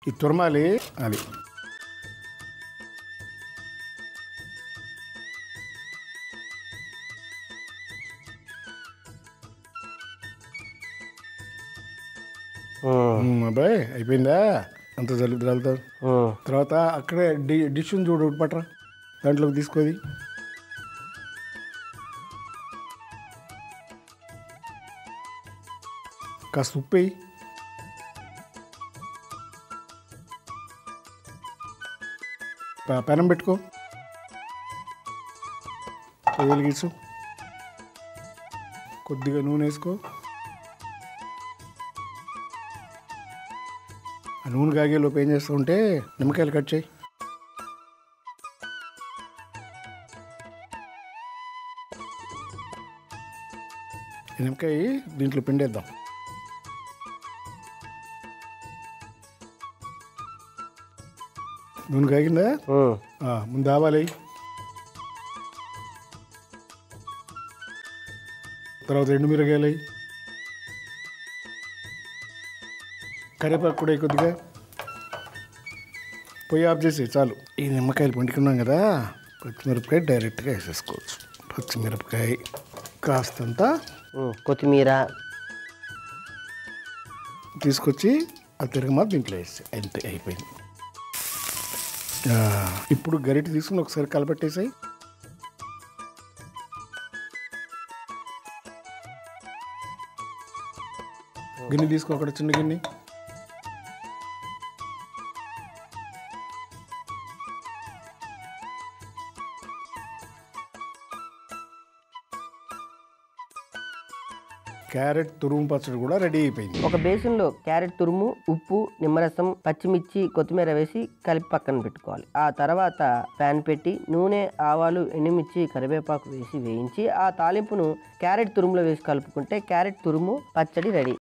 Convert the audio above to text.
ఈ తురమాలి అది ఉమ్, ఉమ్, అబ్బాయి అయిపోయిందా అంత జలుబు జలుతావు ఉమ్. తర్వాత అక్కడే డి డిష్ ఉంది చూడు ఒకటి పట్టరా దాంట్లోకి తీసుకోది కాస్త ఉప్పు వేయి ప- పెనం పెట్టుకో పొయ్యి వెలిగించు కొద్దిగా నూనె వేసుకో ఆ నూనె కాగేలోపు ఏం చేస్తూ ఉంటే నిమ్మకాయలు కట్ చేయి ఈ నిమ్మకాయ దీంట్లో పిండేద్దాం నూనె కాగిందా ఉమ్. ఆ, ముందు ఆవాలు వేయి. తర్వాత ఎండు మిరగాయలు వేయి. కరివేపాకు కూడా వేయి కొద్దిగా పొయ్యి ఆఫ్ చేసి చాలు ఈ నిమ్మకాయలు పండుకున్నాం కదా పచ్చిమిరపకాయ డైరెక్ట్గా వేసేసుకోవచ్చు పచ్చిమిరపకాయ కాస్తంత ఉమ్. కొత్తిమీర తీసుకొచ్చి ఆ తిరగమా దీంట్లో వేసి అంతే అయిపోయింది ఆ, ఇప్పుడు గరిటె తీసుకుని ఒకసారి కలపెట్టేసాయి గిన్నె తీసుకో అక్కడ చిన్న గిన్నె క్యారెట్ తురుము పచ్చడి కూడా రెడీ అయిపోయింది ఒక బేసిన్లో క్యారెట్ తురుము ఉప్పు నిమ్మరసం పచ్చిమిర్చి కొత్తిమీర వేసి కలిపి పక్కన పెట్టుకోవాలి ఆ తర్వాత ప్యాన్ పెట్టి నూనె ఆవాలు ఎండుమిర్చి కరివేపాకు వేసి వేయించి ఆ తాలింపును క్యారెట్ తురుములో వేసి కలుపుకుంటే క్యారెట్ తురుము పచ్చడి రెడీ